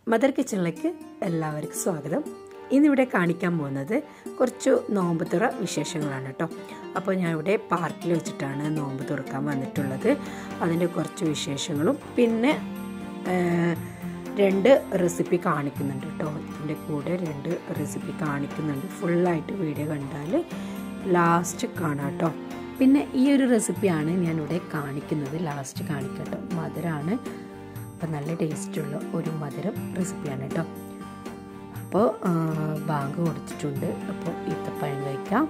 mother കിച്ചണിലേക്ക് എല്ലാവർക്കും സ്വാഗതം ഇന്നിവിടെ കാണിക്കാൻ പോകുന്നത് കുറച്ച് നോമ്പ് തുറ വിശേഷങ്ങളാണ് കേട്ടോ അപ്പോൾ ഞാൻ ഇവിടെ പാർക്കിൽ വെച്ചിട്ടാണ് നോമ്പ് തുറക്കാൻ വന്നിട്ടുള്ളത് അതിൻ്റെ കുറച്ച് വിശേഷങ്ങളും പിന്നെ ആ, രണ്ട് റെസിപ്പി കാണിക്കുന്നുണ്ട് കേട്ടോ ഇതിൻ്റെ കൂടെ രണ്ട് റെസിപ്പി കാണിക്കുന്നുണ്ട് ഫുള്ളായിട്ട് വീഡിയോ കണ്ടാൽ ലാസ്റ്റ് കാണാം കേട്ടോ പിന്നെ ഈ ഒരു റെസിപ്പിയാണ് ഞാനിവിടെ കാണിക്കുന്നത് ലാസ്റ്റ് കാണിക്കട്ടോ മധുരമാണ് അപ്പം നല്ല ടേസ്റ്റുള്ള ഒരു മധുരം റെസിപ്പിയാണ് കേട്ടോ അപ്പോൾ ബാങ്ക് കൊടുത്തിട്ടുണ്ട് അപ്പോൾ ഈത്തപ്പഴം കഴിക്കാം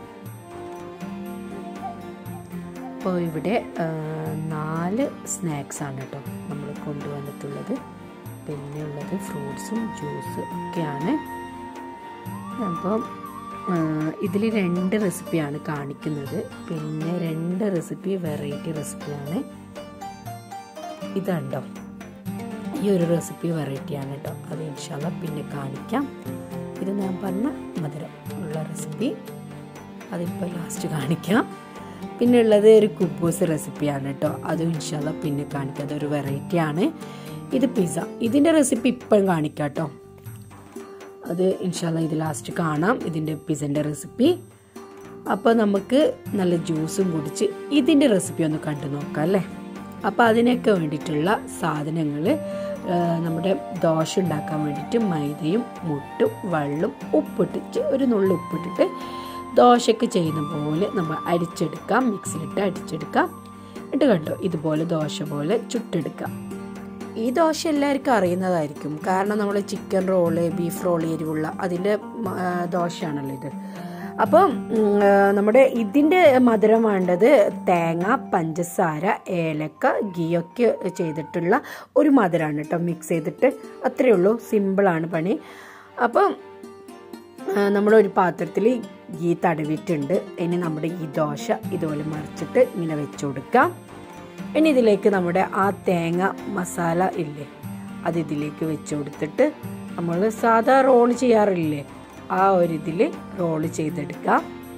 അപ്പോൾ ഇവിടെ ആ, നാല് സ്നാക്സ് ആണ് കേട്ടോ നമ്മൾ കൊണ്ടുവന്നിട്ടുള്ളത് പിന്നെ ഉള്ളത് ഫ്രൂട്ട്സും ജ്യൂസ് ഒക്കെയാണ് അപ്പം ഇതിൽ രണ്ട് റെസിപ്പിയാണ് കാണിക്കുന്നത് പിന്നെ രണ്ട് റെസിപ്പി വെറൈറ്റി റെസിപ്പിയാണ് ഇതുണ്ടോ ഈ ഒരു റെസിപ്പി വെറൈറ്റിയാണ് കേട്ടോ അത് ഇൻഷാല്ല പിന്നെ കാണിക്കാം ഇത് ഞാൻ പറഞ്ഞ മധുരം ഉള്ള റെസിപ്പി അതിപ്പോൾ ലാസ്റ്റ് കാണിക്കാം പിന്നെ ഉള്ളത് ഒരു കുബൂസ് റെസിപ്പിയാണ് കേട്ടോ അതും ഇൻഷാല്ല പിന്നെ കാണിക്കാം അതൊരു വെറൈറ്റിയാണ് ഇത് പിസ്സ ഇതിൻ്റെ റെസിപ്പി ഇപ്പം കാണിക്കാം കേട്ടോ അത് ഇൻഷാല്ല ഇത് ലാസ്റ്റ് കാണാം ഇതിൻ്റെ പിസൻ്റെ റെസിപ്പി അപ്പോൾ നമുക്ക് നല്ല ജ്യൂസും കുടിച്ച് ഇതിൻ്റെ റെസിപ്പി ഒന്ന് കണ്ടു നോക്കാം അല്ലേ അപ്പോൾ അതിനൊക്കെ വേണ്ടിയിട്ടുള്ള സാധനങ്ങൾ നമ്മുടെ ദോശ ഉണ്ടാക്കാൻ വേണ്ടിയിട്ട് മൈദയും മുട്ടും വെള്ളം ഉപ്പിട്ടിട്ട് ഒരു നുള്ളു ഉപ്പിട്ടിട്ട് ദോശയ്ക്ക് ചെയ്യുന്ന പോലെ നമ്മൾ അടിച്ചെടുക്കാം മിക്സിയിലിട്ട് അടിച്ചെടുക്കാം എന്നിട്ട് കണ്ടോ ഇതുപോലെ ദോശ പോലെ ചുട്ടെടുക്കാം ഈ ദോശ എല്ലാവർക്കും അറിയുന്നതായിരിക്കും കാരണം നമ്മൾ ചിക്കൻ റോള് ബീഫ് റോള് എരിവുള്ള അതിൻ്റെ മ- ആ, ദോശയാണല്ലോ ഇത് അപ്പം ഉം, ആ, നമ്മുടെ ഇതിൻ്റെ മധുരം വേണ്ടത് തേങ്ങ പഞ്ചസാര ഏലക്ക ഗീയൊക്കെ ചെയ്തിട്ടുള്ള ഒരു മധുരമാണ് കേട്ടോ മിക്സ് ചെയ്തിട്ട് അത്രയേ ഉള്ളൂ സിമ്പിളാണ് പണി അപ്പം ആ, നമ്മളൊരു പാത്രത്തിൽ ഗീ തടവിയിട്ടുണ്ട് ഇനി നമ്മുടെ ഈ ദോശ ഇതുപോലെ മറിച്ചിട്ട് ഇങ്ങനെ വെച്ചു കൊടുക്കാം ഇനി ഇതിലേക്ക് നമ്മുടെ ആ തേങ്ങ മസാല ഇല്ലേ അത് ഇതിലേക്ക് വെച്ച് കൊടുത്തിട്ട് നമ്മൾ സാധാ റോൾ ചെയ്യാറില്ലേ ആ ഒരു ഇതിൽ റോൾ ചെയ്തെടുക്കാം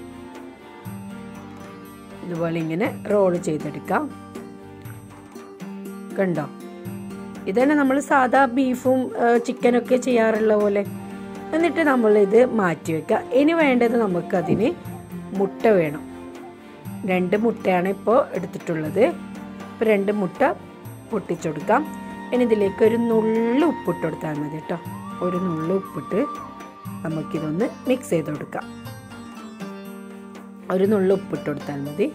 ഇതുപോലെ ഇങ്ങനെ റോൾ ചെയ്തെടുക്കാം കണ്ടോ ഇതന്നെ നമ്മൾ സാധാ ബീഫും ചിക്കനൊക്കെ ചെയ്യാറുള്ള പോലെ എന്നിട്ട് നമ്മൾ ഇത് മാറ്റി വെക്കുക ഇനി വേണ്ടത് നമുക്കതിന് മുട്ട വേണം രണ്ട് മുട്ടയാണ് ഇപ്പോൾ എടുത്തിട്ടുള്ളത് ഇപ്പോൾ രണ്ട് മുട്ട പൊട്ടിച്ചെടുക്കാം ഇനി ഇതിലേക്ക് ഒരു നുള്ളു ഉപ്പിട്ട് കൊടുത്താൽ മതി കേട്ടോ ഒരു നുള്ളു ഉപ്പിട്ട് നമുക്കിതൊന്ന് മിക്സ് ചെയ്ത് കൊടുക്കാം ഒരു നുള്ളു ഉപ്പിട്ട് കൊടുത്താൽ മതി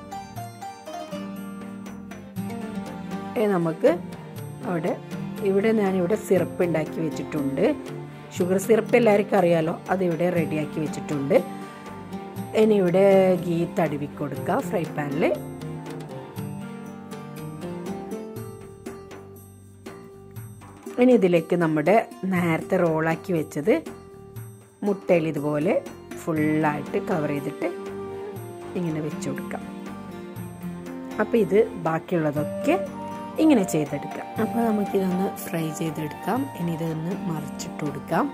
ഇനി നമുക്ക് അവിടെ ഇവിടെ ഞാനിവിടെ സിറപ്പ് ഉണ്ടാക്കി വെച്ചിട്ടുണ്ട് ഷുഗർ സിറപ്പ് എല്ലാവർക്കും അറിയാലോ അതിവിടെ റെഡിയാക്കി വെച്ചിട്ടുണ്ട് ഇനി ഇവിടെ ഗീ തടവി കൊടുക്കുക ഫ്രൈ പാനിൽ ഇനി ഇതിലേക്ക് നമ്മുടെ നേരത്തെ റോളാക്കി വെച്ചത് മുട്ടയിൽ ഇതുപോലെ ഫുള്ളായിട്ട് കവർ ചെയ്തിട്ട് ഇങ്ങനെ വെച്ച് കൊടുക്കാം അപ്പോൾ ഇത് ബാക്കിയുള്ളതൊക്കെ ഇങ്ങനെ ചെയ്തെടുക്കാം അപ്പോൾ നമുക്കിതൊന്ന് ഫ്രൈ ചെയ്തെടുക്കാം ഇനി ഇതൊന്ന് മറിച്ചിട്ട് കൊടുക്കാം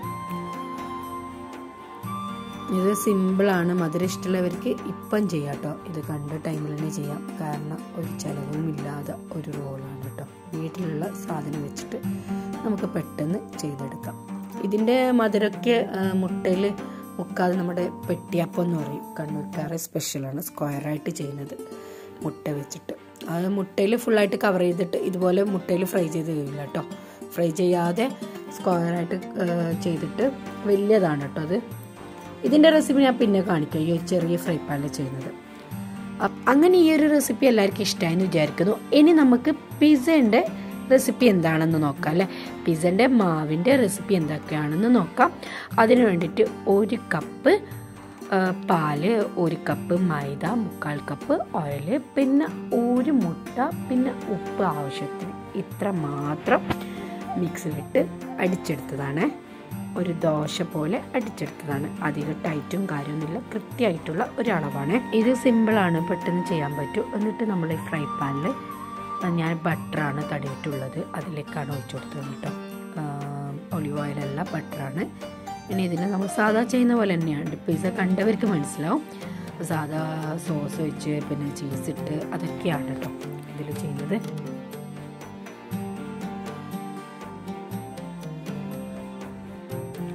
ഇത് സിമ്പിളാണ് മധുരം ഇഷ്ടമുള്ളവർക്ക് ഇപ്പം ചെയ്യാം കേട്ടോ ഇത് കണ്ട ടൈമിൽ തന്നെ ചെയ്യാം കാരണം ഒരു ചിലവും ഇല്ലാതെ ഒരു റോളാണ് കേട്ടോ വീട്ടിലുള്ള സാധനം വെച്ചിട്ട് നമുക്ക് പെട്ടെന്ന് ചെയ്തെടുക്കാം ഇതിൻ്റെ മധുരമൊക്കെ മുട്ടയിൽ മുക്കാതെ നമ്മുടെ പെട്ടിയപ്പം എന്ന് പറയും കണ്ണൂർക്കാരെ സ്പെഷ്യലാണ് സ്ക്വയറായിട്ട് ചെയ്യുന്നത് മുട്ട വെച്ചിട്ട് അത് മുട്ടയിൽ ഫുള്ളായിട്ട് കവർ ചെയ്തിട്ട് ഇതുപോലെ മുട്ടയിൽ ഫ്രൈ ചെയ്ത് കഴിയില്ല കേട്ടോ ഫ്രൈ ചെയ്യാതെ സ്ക്വയറായിട്ട് ചെയ്തിട്ട് വലിയതാണ് കേട്ടോ അത് ഇതിൻ്റെ റെസിപ്പി ഞാൻ പിന്നെ കാണിക്കാം ഈ ഒരു ചെറിയ ഫ്രൈ പാനിൽ ചെയ്യുന്നത് അ- അങ്ങനെ ഈ ഒരു റെസിപ്പി എല്ലാവർക്കും ഇഷ്ടമായെന്ന് വിചാരിക്കുന്നു ഇനി നമുക്ക് പിസേൻ്റെ റെസിപ്പി എന്താണെന്ന് നോക്കാം അല്ലേ പിസൻ്റെ മാവിൻ്റെ റെസിപ്പി എന്തൊക്കെയാണെന്ന് നോക്കാം അതിന് വേണ്ടിയിട്ട് ഒരു കപ്പ് ആ, പാല് ഒരു കപ്പ് മൈദ മുക്കാൽ കപ്പ് ഓയില് പിന്നെ ഒരു മുട്ട പിന്നെ ഉപ്പ് ആവശ്യത്തിന് ഇത്ര മാത്രം മിക്സിലിട്ട് അടിച്ചെടുത്തതാണ് ഒരു ദോശ പോലെ അടിച്ചെടുത്തതാണ് അധികം ടൈറ്റും കാര്യമൊന്നുമില്ല കൃത്യമായിട്ടുള്ള ഒരു അളവാണ് ഇത് സിമ്പിളാണ് പെട്ടെന്ന് ചെയ്യാൻ പറ്റും എന്നിട്ട് നമ്മൾ ഈ ഫ്രൈ പാനിൽ ഞാൻ ബട്ടറാണ് തടയിട്ടുള്ളത് അതിലേക്കാണ് ഒഴിച്ചു കൊടുത്തത് കേട്ടോ ഒലിവ് ഓയിലല്ല ബട്ടറാണ് ഇനി ഇതിന് നമ്മൾ സാധാ ചെയ്യുന്ന പോലെ തന്നെയാണ് പിസ്സ കണ്ടവർക്ക് മനസ്സിലാവും സാധാ സോസ് വെച്ച് പിന്നെ ചീസ് ഇട്ട് അതൊക്കെയാണ് കേട്ടോ ഇതിൽ ചെയ്യുന്നത്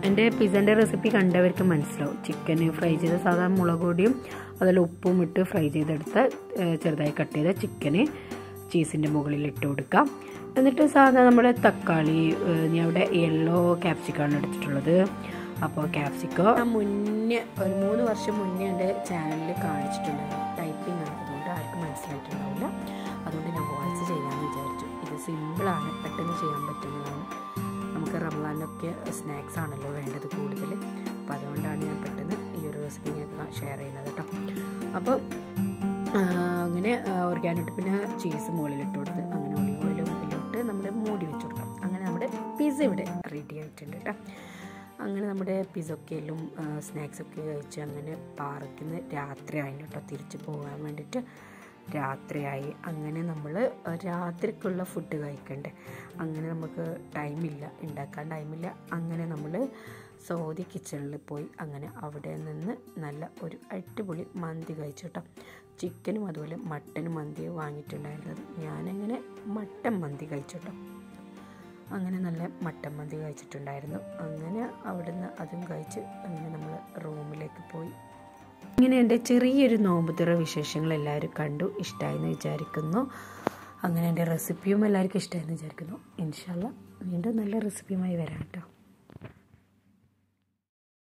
എൻ്റെ പിസ്സൻ്റെ റെസിപ്പി കണ്ടവർക്ക് മനസ്സിലാവും ചിക്കൻ ഫ്രൈ ചെയ്ത സാധാരണ മുളക് പൊടിയും അതിൽ ഉപ്പും ഇട്ട് ഫ്രൈ ചെയ്തെടുത്ത ഏഹ്, ചെറുതായി കട്ട് ചെയ്ത ചിക്കന് ചീസിൻ്റെ മുകളിൽ ഇട്ട് കൊടുക്കാം എന്നിട്ട് സാധാരണ നമ്മുടെ തക്കാളി ഏഹ്, ഞാൻ ഇവിടെ യെല്ലോ ക്യാപ്സിക്കാണ് എടുത്തിട്ടുള്ളത് അപ്പോൾ ക്യാപ്സിക്കോ മുന്നേ ഒരു മൂന്ന് വർഷം മുന്നേ എൻ്റെ ചാനലിൽ കാണിച്ചിട്ടുണ്ടായിരുന്നു ടൈപ്പിംഗ് ആണ് അതുകൊണ്ട് ആർക്കും മനസ്സിലായിട്ടുണ്ടാവില്ല അതുകൊണ്ട് ഞാൻ വോയിസ് ചെയ്യാമെന്ന് വിചാരിച്ചു ഇത് സിമ്പിളാണ് പെട്ടെന്ന് ചെയ്യാൻ പറ്റുന്നതാണ് നമുക്ക് റംസാനൊക്കെ സ്നാക്സ് ആണല്ലോ വേണ്ടത് കൂടുതൽ അപ്പോൾ അതുകൊണ്ടാണ് ഞാൻ പെട്ടെന്ന് ഈ ഒരു റെസിപ്പി ഞാൻ ഷെയർ ചെയ്യുന്നത് കേട്ടോ അപ്പോൾ ആ, അങ്ങനെ ഓർഗാനിക് പിന്നെ ചീസ് മുകളിലിട്ട് കൊടുത്ത് അങ്ങനെ ഒളിവ് ഓയിൽ മുകളിലിട്ട് നമ്മൾ മൂടി വെച്ച് കൊടുക്കാം അങ്ങനെ നമ്മുടെ പിസ്സ ഇവിടെ റെഡി ആയിട്ടുണ്ട് കേട്ടോ അങ്ങനെ നമ്മുടെ പിസൊക്കെയിലും സ്നാക്സൊക്കെ കഴിച്ച് അങ്ങനെ പാർക്കിൽ നിന്ന് രാത്രിയായി കേട്ടോ തിരിച്ച് പോകാൻ വേണ്ടിയിട്ട് രാത്രിയായി അങ്ങനെ നമ്മൾ രാത്രിക്കുള്ള ഫുഡ് കഴിക്കണ്ടേ അങ്ങനെ നമുക്ക് ടൈമില്ല ഉണ്ടാക്കാൻ ടൈമില്ല അങ്ങനെ നമ്മൾ സൗദി കിച്ചണിൽ പോയി അങ്ങനെ അവിടെ നിന്ന് നല്ല ഒരു അടിപൊളി മന്തി കഴിച്ചു കേട്ടോ ചിക്കനും അതുപോലെ മട്ടനും മന്തി വാങ്ങിയിട്ടുണ്ടായിരുന്നത് ഞാനങ്ങനെ മട്ടൻ മന്തി കഴിച്ചു കേട്ടോ അങ്ങനെ നല്ല മട്ടൻ മന്തി കഴിച്ചിട്ടുണ്ടായിരുന്നു അങ്ങനെ അവിടുന്ന് അതും കഴിച്ച് അങ്ങനെ നമ്മൾ റൂമിലേക്ക് പോയി ഇങ്ങനെ എൻ്റെ ചെറിയൊരു നോമ്പുതുറ വിശേഷങ്ങൾ എല്ലാവരും കണ്ടു ഇഷ്ടമായെന്ന് വിചാരിക്കുന്നു അങ്ങനെ എൻ്റെ റെസിപ്പിയും എല്ലാവർക്കും ഇഷ്ടമായെന്ന് വിചാരിക്കുന്നു ഇൻഷാല്ല വീണ്ടും നല്ല റെസിപ്പിയുമായി വരാം കേട്ടോ